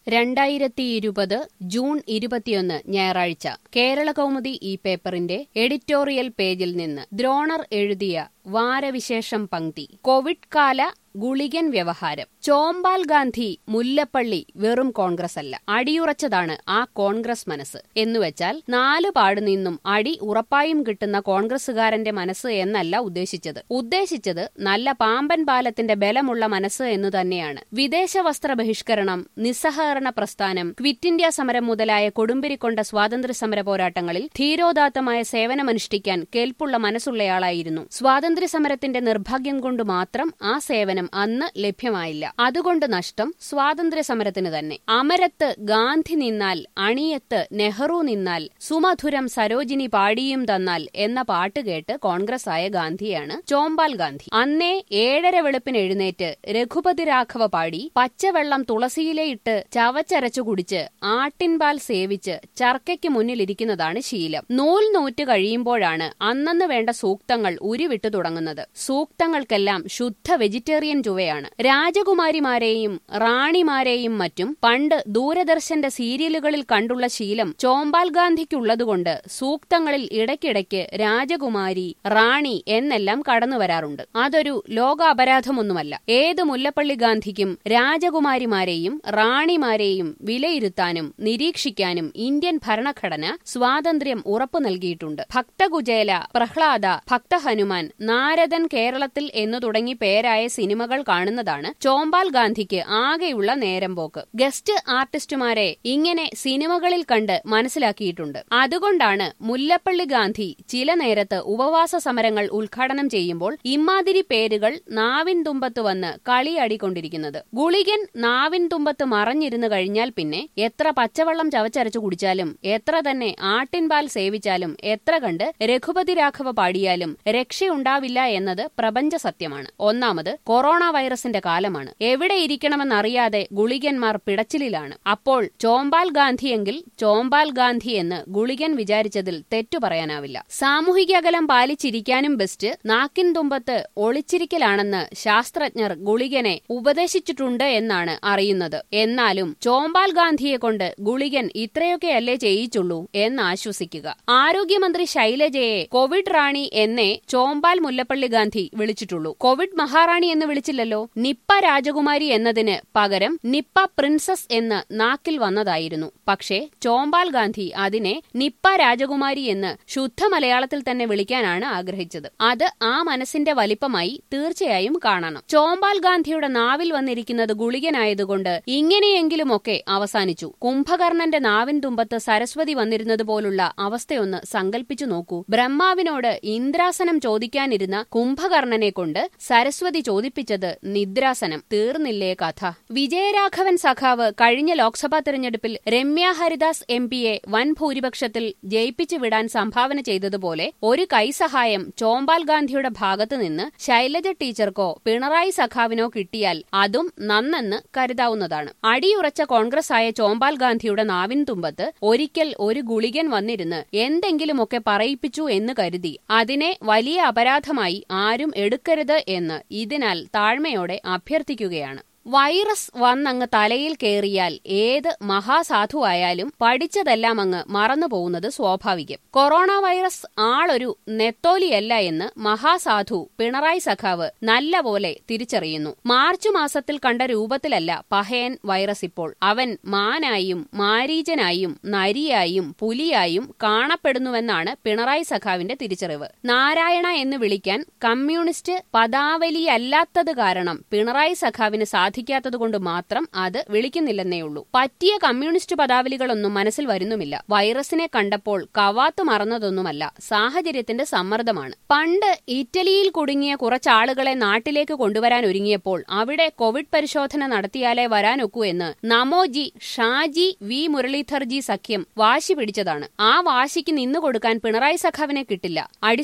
രണ്ടായിരത്തി ഇരുപത് ജൂൺ ഇരുപത്തിയൊന്ന് ഞായറാഴ്ച കേരള കൗമുദി ഈ പേപ്പറിന്റെ എഡിറ്റോറിയൽ പേജിൽ നിന്ന് ദ്രോണർ എഴുതിയ വാരവിശേഷം പങ്ക്തി കോവിഡ് കാല ഗുളികൻ വ്യവഹാരം ചോമ്പാൽ ഗാന്ധി മുല്ലപ്പള്ളി വെറും കോൺഗ്രസ് അല്ല അടിയുറച്ചതാണ് ആ കോൺഗ്രസ് മനസ്സ് എന്നുവെച്ചാൽ നാലു പാടു നിന്നും അടി ഉറപ്പായും കിട്ടുന്ന കോൺഗ്രസുകാരന്റെ മനസ്സ് എന്നല്ല ഉദ്ദേശിച്ചത് ഉദ്ദേശിച്ചത് നല്ല പാമ്പൻ പാലത്തിന്റെ ബലമുള്ള മനസ്സ് എന്നു തന്നെയാണ് വിദേശ വസ്ത്ര ബഹിഷ്കരണം നിസ്സഹകരണ പ്രസ്ഥാനം ക്വിറ്റ് ഇന്ത്യ സമരം മുതലായ കൊടുമ്പിരിക്കൊണ്ട സ്വാതന്ത്ര്യ സമര പോരാട്ടങ്ങളിൽ ധീരോദാത്തമായ സേവനമനുഷ്ഠിക്കാൻ കേൾപ്പുള്ള മനസ്സുള്ളയാളായിരുന്നു സ്വാതന്ത്ര്യ സമരത്തിന്റെ നിർഭാഗ്യം കൊണ്ട് മാത്രം ആ സേവനം അന്ന് ലഭ്യമായില്ല അതുകൊണ്ട് നഷ്ടം സ്വാതന്ത്ര്യ സമരത്തിന് തന്നെ അമരത്ത് ഗാന്ധി നിന്നാൽ അണിയത്ത് നെഹ്റു നിന്നാൽ സുമധുരം സരോജിനി പാടിയും തന്നാൽ എന്ന പാട്ട് കേട്ട് കോൺഗ്രസ് ആയ ഗാന്ധിയാണ് ചോമ്പാൽ ഗാന്ധി അന്നേ ഏഴര വെളുപ്പിന് എഴുന്നേറ്റ് രഘുപതി രാഘവ പാടി പച്ചവെള്ളം തുളസിയിലയിട്ട് ചവച്ചരച്ചു കുടിച്ച് ആട്ടിൻപാൽ സേവിച്ച് ചർക്കയ്ക്ക് മുന്നിലിരിക്കുന്നതാണ് ശീലം നൂൽ നൂറ്റ് കഴിയുമ്പോഴാണ് അന്നന്ന് വേണ്ട സൂക്തങ്ങൾ ഉരുവിട്ടു തുടങ്ങുന്നത് സൂക്തങ്ങൾക്കെല്ലാം ശുദ്ധ വെജിറ്റേറിയൻ ചുവയാണ് രാജകുമാരിമാരെയും റാണിമാരെയും മറ്റും പണ്ട് ദൂരദർശന്റെ സീരിയലുകളിൽ കണ്ടുള്ള ശീലം ചോമ്പാൽ ഗാന്ധിക്കുള്ളതുകൊണ്ട് സൂക്തങ്ങളിൽ ഇടയ്ക്കിടയ്ക്ക് രാജകുമാരി റാണി എന്നെല്ലാം കടന്നു വരാറുണ്ട് അതൊരു ലോക അപരാധമൊന്നുമല്ല ഏത് മുല്ലപ്പള്ളി ഗാന്ധിക്കും രാജകുമാരിമാരെയും റാണിമാരെയും വിലയിരുത്താനും നിരീക്ഷിക്കാനും ഇന്ത്യൻ ഭരണഘടന സ്വാതന്ത്ര്യം ഉറപ്പു നൽകിയിട്ടുണ്ട് ഭക്തകുചേല പ്രഹ്ലാദ ഭക്തഹനുമാൻ നാരദൻ കേരളത്തിൽ എന്നു തുടങ്ങി പേരായ സിനിമകൾ കാണുന്നതാണ് ചോമ്പാൽ ഗാന്ധിക്ക് ആകെയുള്ള നേരം പോക്ക് ഗസ്റ്റ് ആർട്ടിസ്റ്റുമാരെ ഇങ്ങനെ സിനിമകളിൽ കണ്ട് മനസ്സിലാക്കിയിട്ടുണ്ട് അതുകൊണ്ടാണ് മുല്ലപ്പള്ളി ഗാന്ധി ചില നേരത്ത് ഉപവാസ സമരങ്ങൾ ഉദ്ഘാടനം ചെയ്യുമ്പോൾ ഇമാതിരി പേരുകൾ നാവിൻ തുമ്പത്ത് വന്ന് കളിയാടിക്കൊണ്ടിരിക്കുന്നത് ഗുളികൻ നാവിൻ തുമ്പത്ത് മറഞ്ഞിരുന്നു കഴിഞ്ഞാൽ പിന്നെ എത്ര പച്ചവെള്ളം ചവച്ചരച്ചു കുടിച്ചാലും എത്ര തന്നെ ആട്ടിൻപാൽ സേവിച്ചാലും എത്ര കണ്ട് രഘുപതി രാഘവ പാടിയാലും രക്ഷയുണ്ടാവില്ല എന്നത് പ്രപഞ്ച സത്യമാണ് ഒന്നാമത് കൊറോണ വൈറസിന്റെ കാലമാണ് എവിടെ ഇരിക്കണമെന്നറിയാതെ ഗുളികന്മാർ പിടച്ചിലിലാണ് അപ്പോൾ ചോമ്പാൽ ഗാന്ധിയെങ്കിൽ ചോമ്പാൽ ഗാന്ധി എന്ന് ഗുളികൻ വിചാരിച്ചതിൽ തെറ്റു പറയാനാവില്ല സാമൂഹിക അകലം പാലിച്ചിരിക്കാനും ബെസ്റ്റ് നാക്കിൻ തുമ്പത്ത് ഒളിച്ചിരിക്കലാണെന്ന് ശാസ്ത്രജ്ഞർ ഗുളികനെ ഉപദേശിച്ചിട്ടുണ്ട് എന്നാണ് അറിയുന്നത് എന്നാലും ചോമ്പാൽ ഗാന്ധിയെ കൊണ്ട് ഗുളികൻ ഇത്രയൊക്കെയല്ലേ ചെയ്യിച്ചുള്ളൂ എന്ന് ആശ്വസിക്കുക ആരോഗ്യമന്ത്രി ശൈലജയെ കോവിഡ് റാണി എന്നേ ചോമ്പാൽ മുല്ലപ്പള്ളി ഗാന്ധി വിളിച്ചിട്ടുള്ളൂ കോവിഡ് മഹാറാണി എന്ന് വിളിച്ചില്ലല്ലോ നിപ്പ രാജകുമാരി എന്നതിന് പകരം നിപ്പ പ്രിൻസസ് എന്ന് നാക്കിൽ വന്നതായിരുന്നു പക്ഷേ ചോമ്പാൽ ഗാന്ധി അതിനെ നിപ്പ രാജകുമാരി എന്ന് ശുദ്ധ മലയാളത്തിൽ തന്നെ വിളിക്കാനാണ് ആഗ്രഹിച്ചത് അത് ആ മനസ്സിന്റെ വലിപ്പമായി തീർച്ചയായും കാണണം ചോമ്പാൽ ഗാന്ധിയുടെ നാവിൽ വന്നിരിക്കുന്നത് ഗുളികനായതുകൊണ്ട് ഇങ്ങനെയെങ്കിലുമൊക്കെ അവസാനിച്ചു കുംഭകർണന്റെ നാവിൻ തുമ്പത്ത് സരസ്വതി വന്നിരുന്നത് പോലുള്ള അവസ്ഥയൊന്ന് സങ്കല്പിച്ചു നോക്കൂ ബ്രഹ്മാവിനോട് ഇന്ദ്രാസനം ചോദിക്കാനിരുന്ന കുംഭകർണനെ കൊണ്ട് സരസ്വതി ചോദിപ്പിച്ചത് നിദ്രാസനം തീർന്നില്ലേ കഥ വിജയരാഘവൻ സഖാവ് കഴിഞ്ഞ ലോക്സഭാ തെരഞ്ഞെടുപ്പിൽ രമ്യ ഹരിദാസ് എം പിയെ വൻ ഭൂരിപക്ഷത്തിൽ ജയിപ്പിച്ചു വിടാൻ സംഭാവന ചെയ്തതുപോലെ ഒരു കൈസഹായം ചോമ്പാൽ ഗാന്ധിയുടെ ഭാഗത്തു നിന്ന് ശൈലജ ടീച്ചർക്കോ പിണറായി സഖാവിനോ കിട്ടിയാൽ അതും നന്നെന്ന് കരുതാവുന്നതാണ് അടിയുറച്ച കോൺഗ്രസ് ആയ ചോമ്പാൽ ഗാന്ധിയുടെ നാവിൻ തുമ്പത്ത് ഒരിക്കൽ ഒരു ഗുളികൻ വന്നിരുന്ന് എന്തെങ്കിലുമൊക്കെ പറയിപ്പിച്ചു എന്ന് കരുതി അതിനെ വലിയ അപരാധമായി ആരും എടുക്കരുത് എന്ന് ഇതിനാൽ താഴ്മയോടെ അഭ്യർത്ഥിക്കുകയാണ് വൈറസ് വന്നങ്ങ് തലയിൽ കയറിയാൽ ഏത് മഹാസാധുവായാലും പഠിച്ചതെല്ലാം അങ്ങ് മറന്നു പോകുന്നത് സ്വാഭാവികം കൊറോണ വൈറസ് ആളൊരു നെത്തോലിയല്ല എന്ന് മഹാസാധു പിണറായി സഖാവ് നല്ല പോലെ തിരിച്ചറിയുന്നു മാർച്ച് മാസത്തിൽ കണ്ട രൂപത്തിലല്ല പഹയൻ വൈറസ് ഇപ്പോൾ അവൻ മാനായും മാരീചനായും നരിയായും പുലിയായും കാണപ്പെടുന്നുവെന്നാണ് പിണറായി സഖാവിന്റെ തിരിച്ചറിവ് നാരായണ എന്ന് വിളിക്കാൻ കമ്മ്യൂണിസ്റ്റ് പദാവലിയല്ലാത്തത് കാരണം പിണറായി സഖാവിന് സാധിക്കാത്തതുകൊണ്ട് മാത്രം അത് വിളിക്കുന്നില്ലെന്നേയുള്ളൂ പറ്റിയ കമ്മ്യൂണിസ്റ്റ് പദാവലികളൊന്നും മനസ്സിൽ വരുന്നുമില്ല വൈറസിനെ കണ്ടപ്പോൾ കവാത്ത് മറന്നതൊന്നുമല്ല സാഹചര്യത്തിന്റെ സമ്മർദ്ദമാണ് പണ്ട് ഇറ്റലിയിൽ കുടുങ്ങിയ കുറച്ചാളുകളെ നാട്ടിലേക്ക് കൊണ്ടുവരാൻ ഒരുങ്ങിയപ്പോൾ അവിടെ കോവിഡ് പരിശോധന നടത്തിയാലേ വരാനൊക്കൂ എന്ന് നമോജി ഷാജി വി മുരളീധർജി സഖ്യം വാശി പിടിച്ചതാണ് ആ വാശിക്ക് നിന്നുകൊടുക്കാൻ പിണറായി സഖാവിനെ കിട്ടില്ല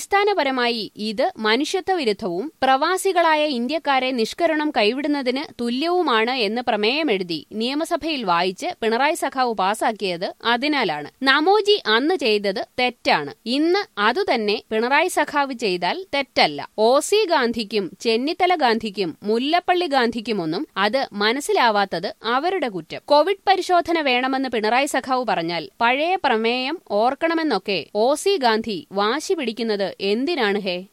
അടിസ്ഥാനപരമായി ഇത് മനുഷ്യത്വ വിരുദ്ധവും പ്രവാസികളായ ഇന്ത്യക്കാരെ നിഷ്കരണം കൈവിടുന്നതിന് തുല്യ തുല്യവുമാണ് എന്ന് പ്രമേയം എഴുതി നിയമസഭയിൽ വായിച്ച് പിണറായി സഖാവ് പാസാക്കിയത് അതിനാലാണ് നമോജി അന്ന് ചെയ്തത് തെറ്റാണ് ഇന്ന് അതുതന്നെ പിണറായി സഖാവ് ചെയ്താൽ തെറ്റല്ല ഒ സി ഗാന്ധിക്കും ചെന്നിത്തല ഗാന്ധിക്കും മുല്ലപ്പള്ളി ഗാന്ധിക്കുമൊന്നും അത് മനസ്സിലാവാത്തത് അവരുടെ കുറ്റം കോവിഡ് പരിശോധന വേണമെന്ന് പിണറായി സഖാവ് പറഞ്ഞാൽ പഴയ പ്രമേയം ഓർക്കണമെന്നൊക്കെ ഒ സി ഗാന്ധി വാശി പിടിക്കുന്നത് എന്തിനാണ് ഹേ